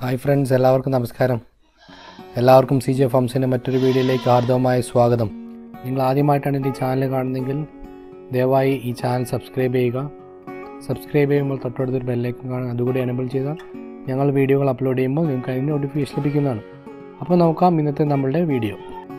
hi friends എല്ലാവർക്കും നമസ്കാരം എല്ലാവർക്കും സി ജെ ഫംസിൻ്റെ മറ്റൊരു വീഡിയോയിലേക്ക് ഹാർദവമായ സ്വാഗതം നിങ്ങൾ ആദ്യമായിട്ടാണ് എൻ്റെ ഈ ചാനൽ കാണുന്നതെങ്കിൽ ദയവായി ഈ ചാനൽ സബ്സ്ക്രൈബ് ചെയ്യുക സബ്സ്ക്രൈബ് ചെയ്യുമ്പോൾ തൊട്ടടുത്തൊരു ബെല്ലൈക്കൺ കാണാൻ അതുകൂടി എനബിൾ ചെയ്താൽ ഞങ്ങൾ വീഡിയോകൾ അപ്ലോഡ് ചെയ്യുമ്പോൾ നിങ്ങൾക്ക് അതിന് നോട്ടിഫിക്കേഷൻ ലഭിക്കുന്നതാണ് അപ്പോൾ നോക്കാം ഇന്നത്തെ നമ്മളുടെ വീഡിയോ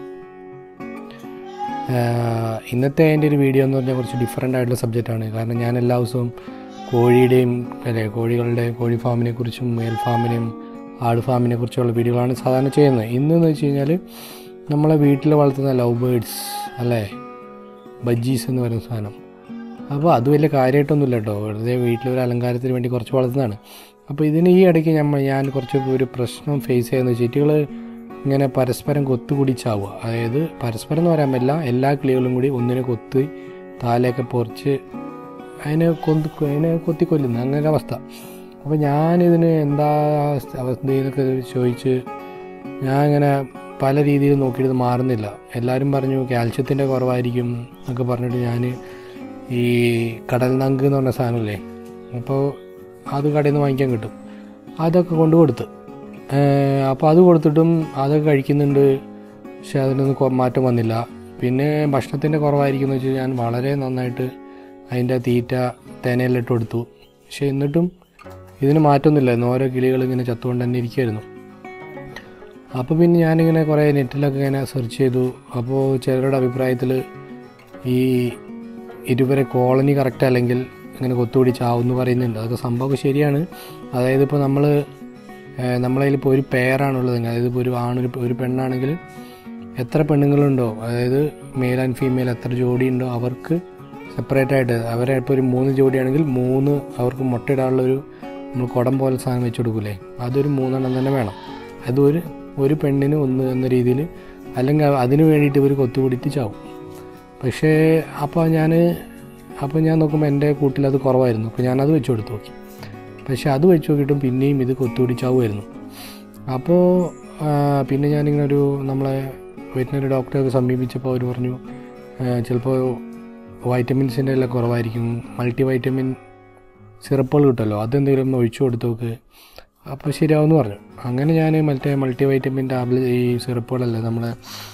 ആഹ് ഇന്നത്തെ എൻ്റെ ഒരു വീഡിയോ എന്ന് പറഞ്ഞാൽ കുറച്ച് ഡിഫറെൻ്റ് ആയിട്ടുള്ള സബ്ജക്റ്റാണ് കാരണം ഞാൻ എല്ലാ ദിവസവും കോഴിയുടെയും അല്ലെ കോഴികളുടെ കോഴി ഫാമിനെ കുറിച്ചും മേൽ ഫാമിനെയും ആട് ഫാമിനെ കുറിച്ചുള്ള വീഡിയോകളാണ് സാധാരണ ചെയ്യുന്നത് ഇന്നെന്ന് വെച്ച് കഴിഞ്ഞാൽ നമ്മളെ വീട്ടിൽ വളർത്തുന്ന ലവ് ബേഡ്സ് അല്ലേ ബജ്ജീസ് എന്ന് പറയുന്ന സാധനം അപ്പോൾ അത് വലിയ കാര്യമായിട്ടൊന്നുമില്ല കേട്ടോ വെറുതെ വീട്ടിലൊരു അലങ്കാരത്തിന് വേണ്ടി കുറച്ച് വളർത്തുന്നതാണ് അപ്പോൾ ഇതിന് ഈ ഇടയ്ക്ക് നമ്മൾ ഞാൻ കുറച്ച് ഒരു പ്രശ്നം ഫേസ് ചെയ്യുന്ന ചീറ്റുകൾ ഇങ്ങനെ പരസ്പരം കൊത്തുകൂടി ചാവുക അതായത് പരസ്പരം എന്ന് പറയാൻ പറ്റില്ല എല്ലാ കിളികളും കൂടി ഒന്നിനെ കൊത്തി താലയൊക്കെ പൊറിച്ച് അതിനെ കൊന്ത് അതിനെ കൊത്തിക്കൊല്ലുന്നു അങ്ങനെ ഒരു അവസ്ഥ അപ്പോൾ ഞാനിതിന് എന്താ അവസ്ഥ എന്നൊക്കെ ചോദിച്ച് ഞാൻ ഇങ്ങനെ പല രീതിയിൽ നോക്കിയിട്ട് ഇത് മാറുന്നില്ല എല്ലാവരും പറഞ്ഞു കാൽഷ്യത്തിൻ്റെ കുറവായിരിക്കും എന്നൊക്കെ പറഞ്ഞിട്ട് ഞാൻ ഈ കടൽ നങ്ക് എന്ന് പറഞ്ഞ സാധനമില്ലേ അപ്പോൾ അത് കടയിൽ നിന്ന് വാങ്ങിക്കാൻ കിട്ടും അതൊക്കെ കൊണ്ട് കൊടുത്ത് അപ്പോൾ അത് കൊടുത്തിട്ടും അതൊക്കെ കഴിക്കുന്നുണ്ട് പക്ഷെ അതിനൊന്നും കൊ- മാറ്റം വന്നില്ല പിന്നെ ഭക്ഷണത്തിൻ്റെ കുറവായിരിക്കും എന്ന് വെച്ചാൽ ഞാൻ വളരെ നന്നായിട്ട് അതിൻ്റെ തീറ്റ തേനയിലിട്ട് കൊടുത്തു പക്ഷെ എന്നിട്ടും ഇതിന് മാറ്റമൊന്നുമില്ലായിരുന്നു ഓരോ കിളികൾ ഇങ്ങനെ ചത്തുകൊണ്ട് തന്നെ ഇരിക്കുമായിരുന്നു അപ്പോൾ പിന്നെ ഞാനിങ്ങനെ കുറേ നെറ്റിലൊക്കെ ഇങ്ങനെ സെർച്ച് ചെയ്തു അപ്പോൾ ചിലരുടെ അഭിപ്രായത്തിൽ ഈ ഇരുവരെ കോളനി കറക്റ്റ് അല്ലെങ്കിൽ ഇങ്ങനെ കൊത്തുകൂടി ചാവുമെന്ന് പറയുന്നുണ്ട് അതൊക്കെ സംഭവം ശരിയാണ് അതായത് ഇപ്പോൾ നമ്മൾ നമ്മളതിൽ ഇപ്പോൾ ഒരു പെയറാണുള്ളത് അതായത് ഇപ്പോൾ ഒരു ആണൊരു ഒരു പെണ്ണാണെങ്കിൽ എത്ര പെണ്ണുങ്ങളുണ്ടോ അതായത് മെയിൽ ആൻഡ് ഫീമെയിൽ എത്ര ജോഡിയുണ്ടോ അവർക്ക് സെപ്പറേറ്റ് ആയിട്ട് അവരെ ഇപ്പോൾ ഒരു മൂന്ന് ജോഡിയാണെങ്കിൽ മൂന്ന് അവർക്ക് മുട്ടയിടാനുള്ള ഒരു നമ്മൾ കുടം പോലെ സാധനം വെച്ച് കൊടുക്കൂലേ അതൊരു മൂന്നെണ്ണം തന്നെ വേണം അതൊരു ഒരു പെണ്ണിന് ഒന്ന് എന്ന രീതിയിൽ അല്ലെങ്കിൽ അതിന് വേണ്ടിയിട്ട് ഇവർ കൊത്തുകൂടിയിട്ട് ചാവും പക്ഷേ അപ്പോൾ ഞാൻ അപ്പോൾ ഞാൻ നോക്കുമ്പോൾ എൻ്റെ കൂട്ടിൽ അത് കുറവായിരുന്നു അപ്പോൾ ഞാനത് വെച്ച് കൊടുത്തു നോക്കി പക്ഷേ അത് വെച്ച് നോക്കിയിട്ടും പിന്നെയും ഇത് കൊത്തുകൂടി ചാവുമായിരുന്നു അപ്പോൾ ആ, പിന്നെ ഞാനിങ്ങനെ ഒരു നമ്മളെ വെറ്റിനറി ഡോക്ടറെ സമീപിച്ചപ്പോൾ അവർ പറഞ്ഞു ചിലപ്പോൾ വൈറ്റമിൻസിൻ്റെ എല്ലാം കുറവായിരിക്കും മൾട്ടി വൈറ്റമിൻ സിറപ്പുകൾ കിട്ടുമല്ലോ അതെന്തെങ്കിലും ഒന്ന് ഒഴിച്ചു കൊടുത്ത് നോക്ക് അപ്പോൾ ശരിയാവുമെന്ന് പറഞ്ഞു അങ്ങനെ ഞാൻ മറ്റേ മൾട്ടി വൈറ്റമിൻ ടാബ്ലറ്റ് ഈ സിറപ്പുകളല്ലേ നമ്മുടെ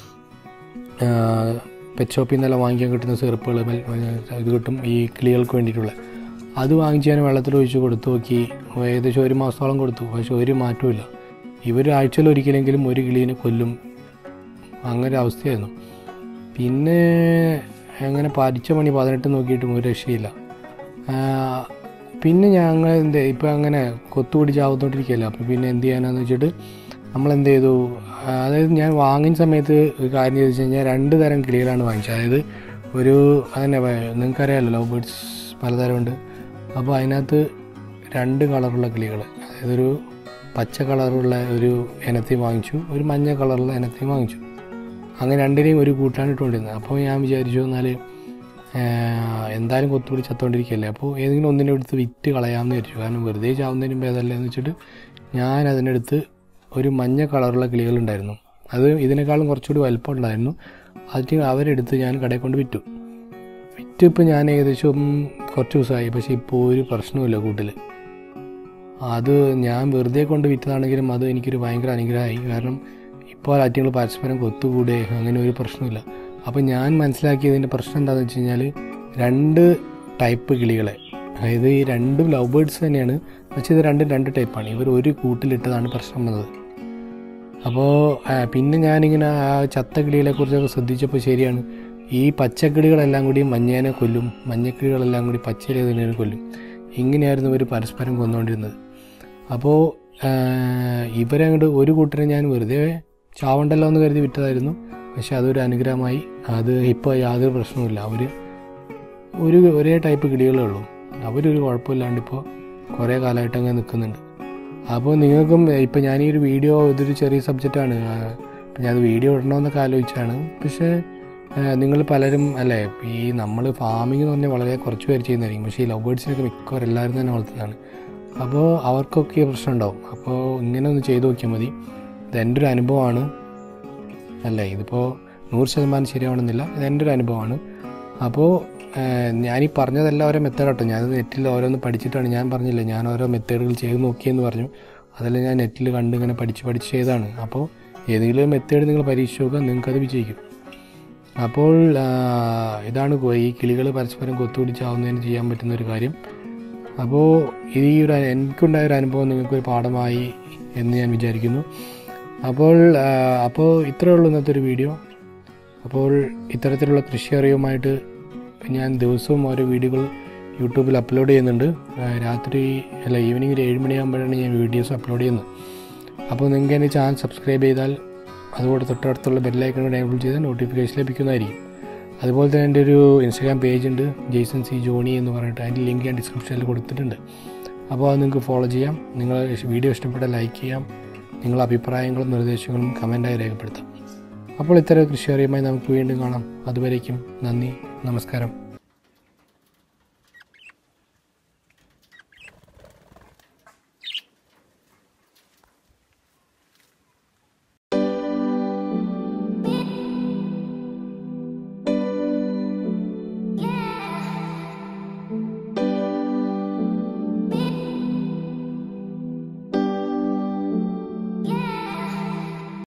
പെറ്റ് ഷോപ്പിൽ നിന്നെല്ലാം വാങ്ങിക്കാൻ കിട്ടുന്ന സിറപ്പുകൾ ഇത് കിട്ടും ഈ കിളികൾക്ക് വേണ്ടിയിട്ടുള്ള അത് വാങ്ങിച്ച് ഞാൻ വെള്ളത്തിൽ ഒഴിച്ച് കൊടുത്തു നോക്കി ഏകദേശം ഒരു മാസത്തോളം കൊടുത്തു പക്ഷെ ഒരു മാറ്റമില്ല ഇവർ ആഴ്ചയിൽ ഒരിക്കലെങ്കിലും ഒരു കിളീനെ കൊല്ലും അങ്ങനെ ഒരു അവസ്ഥയായിരുന്നു പിന്നെ അങ്ങനെ പതിച്ച മണി പതിനെട്ട് നോക്കിയിട്ടും ഒരു രക്ഷയില്ല ആ, പിന്നെ ഞങ്ങൾ എന്ത് ഇപ്പം അങ്ങനെ കൊത്തുകൂടി ചാവത്തോണ്ടിരിക്കുകയല്ല അപ്പോൾ പിന്നെ എന്ത് ചെയ്യാനാന്ന് വെച്ചിട്ട് നമ്മൾ എന്ത് ചെയ്തു ആ, അതായത് ഞാൻ വാങ്ങിയ സമയത്ത് ഒരു കാര്യം ചെയ്തു വെച്ച് കഴിഞ്ഞാൽ രണ്ട് തരം കിളികളാണ് വാങ്ങിച്ചത് അതായത് ഒരു അതന്നെ നിങ്ങൾക്കറിയാമല്ലോ ലവ് ബേർഡ്സ് പലതരമുണ്ട് അപ്പോൾ അതിനകത്ത് രണ്ട് കളറുള്ള കിളികൾ അതായത് ഒരു പച്ച കളറുള്ള ഒരു ഇനത്തെയും വാങ്ങിച്ചു ഒരു മഞ്ഞ കളറുള്ള ഇനത്തെയും വാങ്ങിച്ചു അങ്ങനെ രണ്ടിനെയും ഒരു കൂട്ടാണ് ഇട്ടുകൊണ്ടിരുന്നത് അപ്പോൾ ഞാൻ വിചാരിച്ചു എന്നാൽ എന്തായാലും കൊത്തുകൂടി ചത്തുകൊണ്ടിരിക്കുകയല്ലേ അപ്പോൾ ഏതെങ്കിലും ഒന്നിനെ എടുത്ത് വിറ്റ് കളയാമെന്ന് വിചാരിച്ചു കാരണം വെറുതെ ചാവുന്നതിനും ഭേദമല്ലേ എന്ന് വെച്ചിട്ട് ഞാൻ അതിനടുത്ത് ഒരു മഞ്ഞ കളറുള്ള കിളികളുണ്ടായിരുന്നു അത് ഇതിനേക്കാളും കുറച്ചുകൂടി വലിപ്പം ഉണ്ടായിരുന്നു അത് അവരെടുത്ത് ഞാൻ കടയിൽ കൊണ്ട് വിറ്റു വിറ്റ് ഇപ്പോൾ ഞാൻ ഏകദേശം കുറച്ച് ദിവസമായി പക്ഷേ ഇപ്പോൾ ഒരു പ്രശ്നവുമില്ല കൂട്ടിൽ അത് ഞാൻ വെറുതെ കൊണ്ട് വിറ്റതാണെങ്കിലും അത് എനിക്കൊരു ഭയങ്കര അനുഗ്രഹമായി കാരണം ഇപ്പോൾ ആറ്റുകൾ പരസ്പരം കൊത്തുകൂടെ അങ്ങനെ ഒരു പ്രശ്നമില്ല അപ്പോൾ ഞാൻ മനസ്സിലാക്കിയതിൻ്റെ പ്രശ്നം എന്താണെന്ന് വെച്ച് കഴിഞ്ഞാൽ രണ്ട് ടൈപ്പ് കിളികളെ അതായത് ഈ രണ്ടും ലവ് ബേർഡ്സ് തന്നെയാണ് പക്ഷേ ഇത് രണ്ടും രണ്ട് ടൈപ്പാണ് ഇവർ ഒരു കൂട്ടിലിട്ടതാണ് പ്രശ്നം വന്നത് അപ്പോൾ പിന്നെ ഞാനിങ്ങനെ ആ ചത്ത കിളികളെ കുറിച്ചൊക്കെ ശ്രദ്ധിച്ചപ്പോൾ ശരിയാണ് ഈ പച്ചക്കിളികളെല്ലാം കൂടി മഞ്ഞേനെ കൊല്ലും മഞ്ഞക്കിളികളെല്ലാം കൂടി പച്ചയിലേതിനെ കൊല്ലും ഇങ്ങനെയായിരുന്നു ഇവർ പരസ്പരം കൊന്നുകൊണ്ടിരുന്നത് അപ്പോൾ ഇവരെ അങ്ങോട്ട് ഒരു കൂട്ടരെ ഞാൻ വെറുതെ ചാവണ്ടല്ലോ എന്ന് കരുതി വിറ്റതായിരുന്നു പക്ഷെ അതൊരു അനുഗ്രഹമായി അത് ഇപ്പോൾ യാതൊരു പ്രശ്നവുമില്ല അവർ ഒരു ഒരേ ടൈപ്പ് കിളികളേ ഉള്ളൂ അവരൊരു കുഴപ്പമില്ലാണ്ട് ഇപ്പോൾ കുറേ കാലമായിട്ട് അങ്ങനെ നിൽക്കുന്നുണ്ട് അപ്പോൾ നിങ്ങൾക്കും ഇപ്പം ഞാൻ ഈ ഒരു വീഡിയോ ഇതൊരു ചെറിയ സബ്ജക്റ്റാണ് അപ്പം ഞാൻ വീഡിയോ ഇടണമെന്നൊക്കെ ആലോചിച്ചാണ് പക്ഷേ നിങ്ങൾ പലരും അല്ലേ ഈ നമ്മൾ ഫാമിംഗ് എന്ന് പറഞ്ഞാൽ വളരെ കുറച്ച് പേര് ചെയ്യുന്നതായിരിക്കും പക്ഷേ ഈ ലവ് ബേർഡ്സിനൊക്കെ മിക്കവാറും എല്ലാവരും തന്നെ വളർത്തുന്നതാണ് അപ്പോൾ അവർക്കൊക്കെ ഈ പ്രശ്നം ഉണ്ടാവും അപ്പോൾ ഇങ്ങനെ ഒന്ന് ചെയ്ത് നോക്കിയാൽ മതി ഇത് എൻ്റെ ഒരു അനുഭവമാണ് അല്ലേ ഇതിപ്പോൾ നൂറ് ശതമാനം ശരിയാവണമെന്നില്ല ഇത് എൻ്റെ ഒരു അനുഭവമാണ് അപ്പോൾ ഞാനീ പറഞ്ഞതെല്ലാം ഓരോ മെത്തേഡ് കേട്ടോ ഞാൻ നെറ്റിൽ ഓരോന്ന് പഠിച്ചിട്ടാണ് ഞാൻ പറഞ്ഞില്ല ഞാൻ ഓരോ മെത്തേഡുകൾ ചെയ്ത് നോക്കിയെന്ന് പറഞ്ഞു അതെല്ലാം ഞാൻ നെറ്റിൽ കണ്ട് ഇങ്ങനെ പഠിച്ച് പഠിച്ച് ചെയ്തതാണ് അപ്പോൾ ഏതെങ്കിലും ഒരു മെത്തേഡ് നിങ്ങൾ പരീക്ഷിച്ച് നോക്കുക നിങ്ങൾക്കത് വിജയിക്കും അപ്പോൾ ആ, ഇതാണ് കൊ- ഈ കിളികൾ പരസ്പരം കൊത്തുപിടിച്ചാവുന്നതിന് ചെയ്യാൻ പറ്റുന്ന ഒരു കാര്യം അപ്പോൾ ഈ ഒരു അ- എനിക്കുണ്ടായ ഒരു അനുഭവം നിങ്ങൾക്കൊരു പാഠമായി എന്ന് ഞാൻ വിചാരിക്കുന്നു അപ്പോൾ ആ, അപ്പോൾ ഇത്രയേ ഉള്ളൂ ഇന്നത്തെ ഒരു വീഡിയോ അപ്പോൾ ഇത്തരത്തിലുള്ള കൃഷി അറിവുമായിട്ട് ഞാൻ ദിവസവും ഓരോ വീഡിയോകൾ യൂട്യൂബിൽ അപ്ലോഡ് ചെയ്യുന്നുണ്ട് ആ, രാത്രി അല്ല ഈവനിങ് ഒരു ഏഴ് മണിയാകുമ്പോഴാണ് ഞാൻ വീഡിയോസ് അപ്ലോഡ് ചെയ്യുന്നത് അപ്പോൾ നിങ്ങൾക്ക് എൻ്റെ ചാനൽ സബ്സ്ക്രൈബ് ചെയ്താൽ അതുപോലെ തൊട്ടടുത്തുള്ള ബെല്ലൈക്കൺ എനേബിൾ ചെയ്താൽ നോട്ടിഫിക്കേഷൻ ലഭിക്കുന്നതായിരിക്കും അതുപോലെ തന്നെ എൻ്റെ ഒരു ഇൻസ്റ്റാഗ്രാം പേജ് ഉണ്ട് ജെയ്സൺ സി ജോണി എന്ന് പറഞ്ഞിട്ട് അതിൻ്റെ ലിങ്ക് ഞാൻ ഡിസ്ക്രിപ്ഷനിൽ കൊടുത്തിട്ടുണ്ട് അപ്പോൾ അത് നിങ്ങൾക്ക് ഫോളോ ചെയ്യാം നിങ്ങൾ വീഡിയോ ഇഷ്ടപ്പെട്ടാൽ ലൈക്ക് ചെയ്യാം നിങ്ങളുടെ അഭിപ്രായങ്ങളും നിർദ്ദേശങ്ങളും കമൻറ്റായി രേഖപ്പെടുത്താം അപ്പോൾ ഇത്തരം കൃഷി അറിയുമായി നമുക്ക് വീണ്ടും കാണാം അതുവരേക്കും നന്ദി നമസ്കാരം